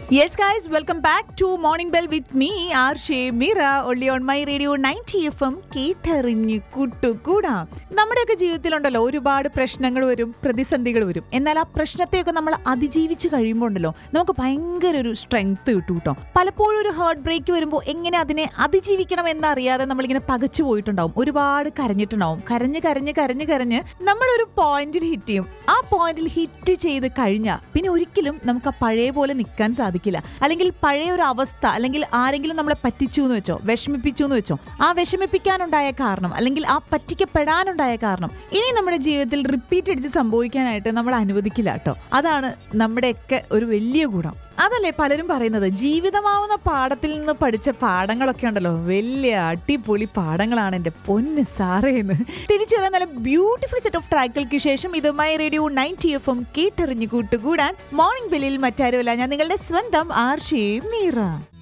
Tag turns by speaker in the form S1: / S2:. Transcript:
S1: yes guys welcome back to morning bell with me R J Meera ഒള്ളി on my radio ninety F M കേട്ടറിഞ്ഞ് കൂട്ടുകൂടാം നമ്മുടെയൊക്കെ ജീവിതത്തിലുണ്ടല്ലോ ഒരുപാട് പ്രശ്നങ്ങൾ വരും പ്രതിസന്ധികൾ വരും എന്നാൽ ആ പ്രശ്നത്തെയൊക്കെ നമ്മൾ അതിജീവിച്ച് കഴിയുമ്പോൾ ഉണ്ടല്ലോ നമുക്ക് ഭയങ്കര ഒരു സ്ട്രെങ്ത് കിട്ടും കേട്ടോ പലപ്പോഴും ഒരു ഹാർട്ട് ബ്രേക്ക് വരുമ്പോൾ എങ്ങനെ അതിനെ അതിജീവിക്കണം എന്നറിയാതെ നമ്മളിങ്ങനെ പകച്ചു പോയിട്ടുണ്ടാവും ഒരുപാട് കരഞ്ഞിട്ടുണ്ടാവും കരഞ്ഞ് കരഞ്ഞ് കരഞ്ഞ് കരഞ്ഞ് നമ്മളൊരു പോയിന്റിൽ ഹിറ്റ് ചെയ്യും ആ പോയിന്റിൽ ഹിറ്റ് ചെയ്ത് കഴിഞ്ഞാൽ പിന്നെ ഒരിക്കലും നമുക്ക് ആ പഴയ പോലെ നിൽക്കാൻ സാധിക്കില്ല അല്ലെങ്കിൽ പഴയ ഒരു അവസ്ഥ അല്ലെങ്കിൽ ആരെങ്കിലും നമ്മളെ പറ്റിച്ചു എന്ന് വെച്ചോ വിഷമിപ്പിച്ചു എന്ന് വെച്ചോ ആ വിഷമിപ്പിക്കാനുണ്ടായ കാരണം അല്ലെങ്കിൽ ആ പറ്റിക്കപ്പെടാനുണ്ടായ കാരണം ഇനി നമ്മുടെ ജീവിതത്തിൽ റിപ്പീറ്റ് അടിച്ച് സംഭവിക്കാനായിട്ട് നമ്മൾ അനുവദിക്കില്ല കേട്ടോ അതാണ് നമ്മുടെയൊക്കെ ഒരു വലിയ ഗുണം അതല്ലേ പലരും പറയുന്നത് ജീവിതമാവുന്ന പാഠത്തിൽ നിന്ന് പഠിച്ച പാഠങ്ങളൊക്കെ ഉണ്ടല്ലോ വലിയ അടിപൊളി പാഠങ്ങളാണ് എൻ്റെ പൊന്ന് സാറേ എന്ന് തിരിച്ചു വരാൻ നല്ല ബ്യൂട്ടിഫുൾ സെറ്റ് ഓഫ് ട്രാക്കുകൾക്ക് ശേഷം ഇത് my radio ninety F M കേട്ടെറിഞ്ഞു കൂട്ടുകൂടാൻ മോർണിംഗ് ബെല്ലിൽ മറ്റാരുമല്ല ഞാൻ നിങ്ങളുടെ സ്വന്തം ആർഷേ മീറ